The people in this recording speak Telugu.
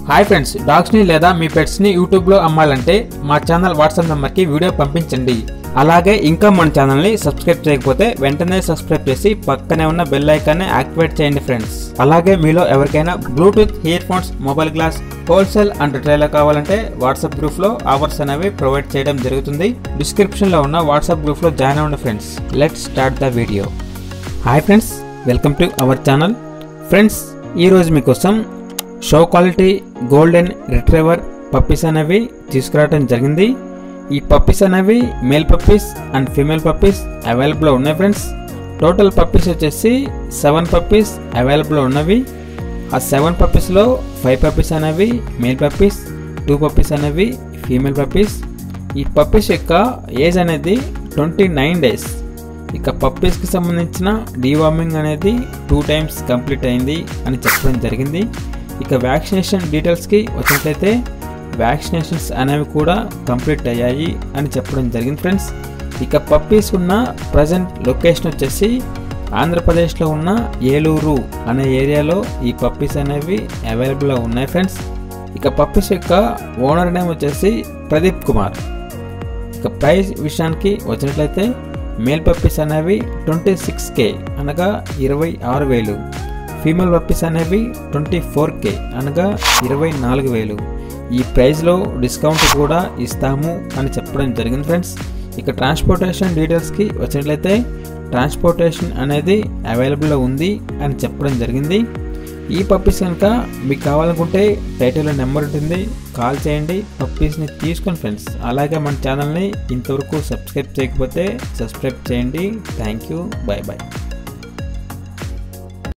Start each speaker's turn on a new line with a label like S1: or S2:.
S1: హాయ్ ఫ్రెండ్స్ డాగ్స్ని లేదా మీ పెట్స్ని యూట్యూబ్లో అమ్మాలంటే మా ఛానల్ వాట్సాప్ నెంబర్కి వీడియో పంపించండి అలాగే ఇంకా మన ఛానల్ని సబ్స్క్రైబ్ చేయకపోతే వెంటనే సబ్స్క్రైబ్ చేసి పక్కనే ఉన్న బెల్ ఐకాన్ని యాక్టివేట్ చేయండి ఫ్రెండ్స్ అలాగే మీలో ఎవరికైనా bluetooth ear phones mobile glass wholesale and retail కావాలంటే వాట్సాప్ గ్రూప్లో ఆఫర్స్ అనేవి ప్రొవైడ్ చేయడం జరుగుతుంది డిస్క్రిప్షన్లో ఉన్న వాట్సాప్ గ్రూప్లో జాయిన్ అవ్వండి friends let start the video hi friends welcome to our channel friends ఈరోజు మీకోసం show quality golden retriever puppies అనేవి తీసుకురావడం జరిగింది ఈ పప్పీస్ అనేవి male puppies and female puppies available ఉన్నాయి ఫ్రెండ్స్ టోటల్ పప్పీస్ వచ్చేసి సెవెన్ పప్పీస్ అవైలబుల్ ఉన్నవి ఆ సెవెన్ పప్పీస్లో ఫైవ్ పప్పీస్ అనేవి మేల్ పప్పీస్ టూ పప్పీస్ అనేవి ఫీమేల్ పప్పీస్ ఈ పప్పీస్ యొక్క ఏజ్ అనేది ట్వంటీ నైన్ డేస్ ఇక పప్పీస్కి సంబంధించిన డీవార్మింగ్ అనేది టూ టైమ్స్ కంప్లీట్ అయింది అని చెప్పడం జరిగింది ఇక వ్యాక్సినేషన్ డీటెయిల్స్కి వచ్చినట్లయితే వ్యాక్సినేషన్స్ అనేవి కూడా కంప్లీట్ అయ్యాయి అని చెప్పడం జరిగింది ఫ్రెండ్స్ ఇక పప్పీస్ ఉన్న ప్రజెంట్ లొకేషన్ వచ్చేసి ఆంధ్రప్రదేశ్లో ఉన్న ఏలూరు అనే ఏరియాలో ఈ పప్పీస్ అనేవి అవైలబుల్గా ఉన్నాయి ఫ్రెండ్స్ ఇక పప్పీస్ యొక్క ఓనర్ నేమ్ వచ్చేసి ప్రదీప్ కుమార్ ఇక ప్రైస్ విషయానికి వచ్చినట్లయితే మేల్ పప్పీస్ అనేవి ట్వంటీ సిక్స్ కే అనగా ఇరవై ఆరు వేలు ఫీమేల్ పప్పీస్ అనేవి ట్వంటీ ఫోర్ కే అనగా ఇరవై నాలుగు వేలు ఈ ప్రైస్లో డిస్కౌంట్ కూడా ఇస్తాము అని చెప్పడం జరిగింది ఫ్రెండ్స్ ఇక ట్రాన్స్పోర్టేషన్ డీటెయిల్స్కి వచ్చినట్లయితే ట్రాన్స్పోర్టేషన్ అనేది అవైలబుల్లో ఉంది అని చెప్పడం జరిగింది ఈ పప్పీస్ కనుక మీకు కావాలనుకుంటే టైటిల్లో నెంబర్ ఉంటుంది కాల్ చేయండి పప్పీస్ని తీసుకోండి ఫ్రెండ్స్ అలాగే మన ఛానల్ని ఇంతవరకు సబ్స్క్రైబ్ చేయకపోతే సబ్స్క్రైబ్ చేయండి థ్యాంక్ యూ బాయ్ బాయ్